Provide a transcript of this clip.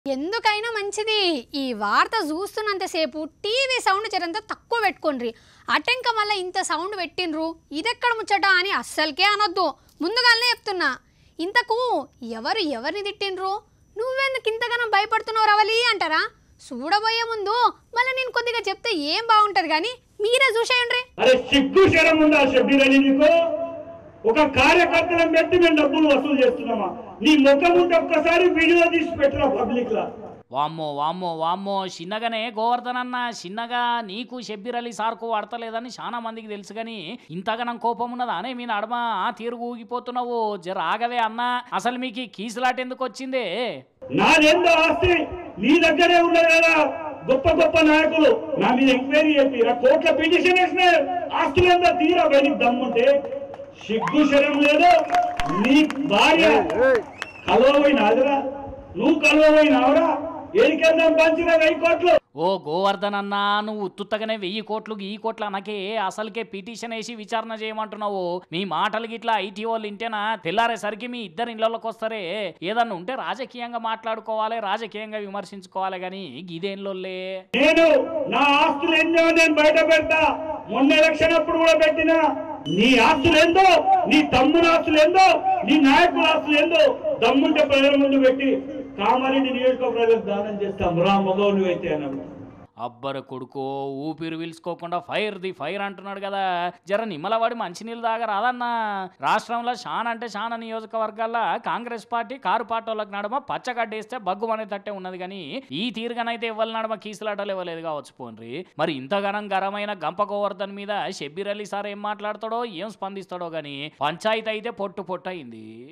ఎందుకైనా మంచిది ఈ వార్త చూస్తున్నంతసేపు టీవీ సౌండ్ జరంత తక్కువ పెట్టుకోండ్రి అటెంక మళ్ళీ ఇంత సౌండ్ పెట్టిండ్రు ఇదెక్కడ ముచ్చట అని అస్సలకే అనొద్దు ముందుగానే చెప్తున్నా ఇంతకు ఎవరు ఎవరిని తిట్టిండ్రు నువ్వెందుకు ఇంతగానో భయపడుతున్నావు రవలి అంటారా చూడబోయే ముందు మళ్ళీ నేను కొద్దిగా చెప్తే ఏం బాగుంటుంది కానీ మీరే చూసేయండి అరే సిగ్గు శరం ఉందా షబ్బీర్ అలీ నీకు ఒక కార్యకర్తలను పెట్టి మేము డబ్బులు వసూలు చేస్తున్నామా నీ ముఖం ఉంటే ఒక్కసారి వీడియో తీసి పెట్టరా పబ్లిక్ లా వామ్మో వామ్మో వామ్మో చిన్నగానే గోవర్ధన్ అన్న చిన్నగా నీకు షబ్బీర్ అలీ సార్కు పడతలేదని చాలా మందికి తెలుసు కానీ ఇంతగానం కోపం ఉన్నదా అనే మీ నడమ ఆ తీరుగు ఊగిపోతున్నావు జర ఆగవే అన్న అసలు మీకు ఈ కీసులాట ఎందుకు వచ్చిందే నాదెందో ఆస్తి నీ దగ్గరే ఉన్నది కదా గొప్ప గొప్ప నాయకులు నా మీద ఎంక్వైరీ చెప్పిరా కోట్ల పిటిషన్ వేసిన ఆస్తులంతా తీరా బయటికి దమ్ముంటే సిగ్గు శరం లేదు నీ భార్య కలవపోయినాదిరా నువ్వు కలవపోయినావురా ఏడికెళ్దాం పంచిన వెయ్యి కోట్లు ఓ గోవర్ధన్ అన్న నువ్వు ఉత్తుత్తగానే వెయ్యి కోట్లు ఈ కోట్ల అనకే అసలుకే పిటిషన్ వేసి విచారణ చేయమంటున్నావు మీ మాటలు గిట్లా ఐటీ వాళ్ళు ఇంటేనా తెల్లారేసరికి మీ ఇద్దరు ఇళ్ళలోకి వస్తారే ఏదన్నా ఉంటే రాజకీయంగా మాట్లాడుకోవాలి రాజకీయంగా విమర్శించుకోవాలి కానీ గిదేంలోలే నేను నా ఆస్తులు ఎన్నో నేను బయట పెడతా మొన్న ఎలక్షన్ అప్పుడు కూడా పెట్టినా నీ ఆస్తులు ఏందో నీ తమ్ముడు ఆస్తులు ఏందో నీ నాయకుల ఆస్తులు ఏందో దమ్ముంటే ప్రజల ముందు పెట్టి కామారెడ్డి నియోజకవర్గ ప్రజలకు దానం చేస్తాం రా మగవు నువ్వైతే అన్నాడు అబ్బర కొడుకో ఊపిరి పీల్చుకోకుండా ఫైర్ ది ఫైర్ అంటున్నాడు కదా జర నిమ్మలవాడి మంచినీళ్ళు దాకా రాదన్నా రాష్ట్రంలో షాన్ అంటే షాన నియోజకవర్గాల్లో కాంగ్రెస్ పార్టీ కారు పార్టీలకు నడమ పచ్చగడ్డేస్తే బగ్గు అనే తట్టే ఉన్నది కానీ ఈ తీరుగానైతే ఇవ్వాలి నడమ కీసులాటలు ఇవ్వలేదు కావచ్చు పోన్రి మరి ఇంతగానం గరమైన గంప గోవర్ధన్ మీద షబ్బీర్ అలీ సార్ ఏం మాట్లాడతాడో ఏం స్పందిస్తాడో గానీ పంచాయతీ అయితే పొట్టు పొట్టు అయింది